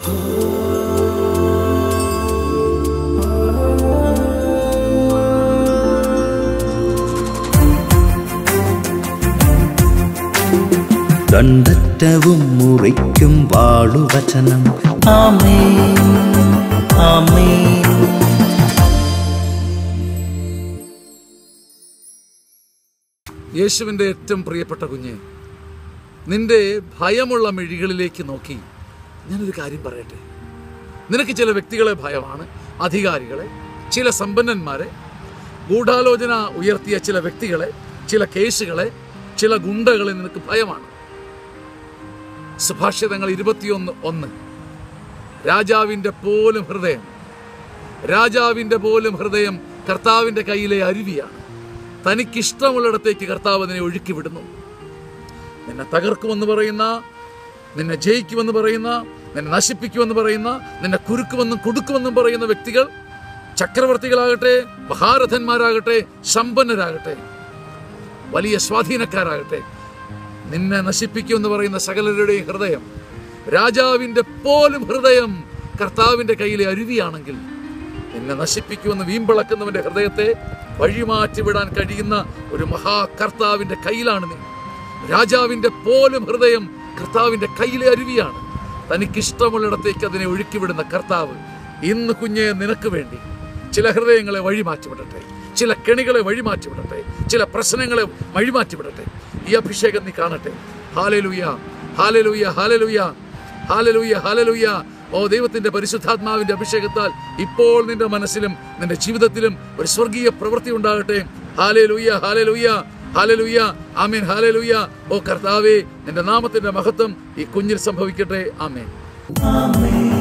ദണ്ഡറ്റവും മുറിക്കും വാളുവചനം ആമേ ആമേ യേശുവിൻ്റെ ഏറ്റവും പ്രിയപ്പെട്ട കുഞ്ഞ് നിന്റെ ഭയമുള്ള മിഴികളിലേക്ക് നോക്കി ഞാനൊരു കാര്യം പറയട്ടെ നിനക്ക് ചില വ്യക്തികളെ ഭയമാണ് അധികാരികളെ ചില സമ്പന്നന്മാരെ ഗൂഢാലോചന ഉയർത്തിയ ചില വ്യക്തികളെ ചില കേസുകളെ ചില ഗുണ്ടകളെ നിനക്ക് ഭയമാണ് സുഭാഷിതങ്ങൾ ഇരുപത്തിയൊന്ന് ഒന്ന് രാജാവിൻ്റെ പോലും ഹൃദയം രാജാവിൻ്റെ പോലും ഹൃദയം കർത്താവിൻ്റെ കയ്യിലെ അരുവിയാണ് തനിക്കിഷ്ടമുള്ളിടത്തേക്ക് കർത്താവ് അതിനെ ഒഴുക്കി വിടുന്നു നിന്നെ തകർക്കുമെന്ന് പറയുന്ന നിന്നെ ജയിക്കുമെന്ന് പറയുന്ന നിന്നെ നശിപ്പിക്കുമെന്ന് പറയുന്ന നിന്നെ കുരുക്കുമെന്നും കൊടുക്കുമെന്നും പറയുന്ന വ്യക്തികൾ ചക്രവർത്തികളാകട്ടെ മഹാരഥന്മാരാകട്ടെ സമ്പന്നരാകട്ടെ വലിയ സ്വാധീനക്കാരാകട്ടെ നിന്നെ നശിപ്പിക്കുമെന്ന് പറയുന്ന സകലരുടെയും ഹൃദയം രാജാവിൻ്റെ പോലും ഹൃദയം കർത്താവിൻ്റെ കയ്യിലെ അരുവിയാണെങ്കിൽ നിന്നെ നശിപ്പിക്കുമെന്ന് വീമ്പിളക്കുന്നവന്റെ ഹൃദയത്തെ വഴിമാറ്റി വിടാൻ കഴിയുന്ന ഒരു മഹാകർത്താവിന്റെ കയ്യിലാണ് നീ രാജാവിന്റെ പോലും ഹൃദയം കർത്താവിന്റെ കയ്യിലെ അരുവിയാണ് തനിക്കിഷ്ടമുള്ളിടത്തേക്ക് അതിനെ ഒഴുക്കിവിടുന്ന കർത്താവ് ഇന്ന് കുഞ്ഞെ നിനക്ക് വേണ്ടി ചില ഹൃദയങ്ങളെ വഴിമാറ്റി വിടട്ടെ ചില കെണികളെ വഴിമാറ്റി വിടട്ടെ ചില പ്രശ്നങ്ങളെ വഴിമാറ്റി വിടട്ടെ ഈ അഭിഷേകം നീ കാണട്ടെ ഹാലലുയ ഹാലലുയ ഹാലലുയ ഹാലലുയ ഹാലലുയ ഓ ദൈവത്തിന്റെ പരിശുദ്ധാത്മാവിന്റെ അഭിഷേകത്താൽ ഇപ്പോൾ നിന്റെ മനസ്സിലും നിന്റെ ജീവിതത്തിലും ഒരു സ്വർഗീയ പ്രവൃത്തി ഉണ്ടാകട്ടെ ഹാലലുയ്യ ഹാലലുയ്യ ഹാലലുയ്യ ആമേൻ ഹാലലുയ്യ ഓ കർത്താവേ നിന്റെ നാമത്തിന്റെ മഹത്വം ഈ കുഞ്ഞിൽ സംഭവിക്കട്ടെ ആമേൻ ആമേ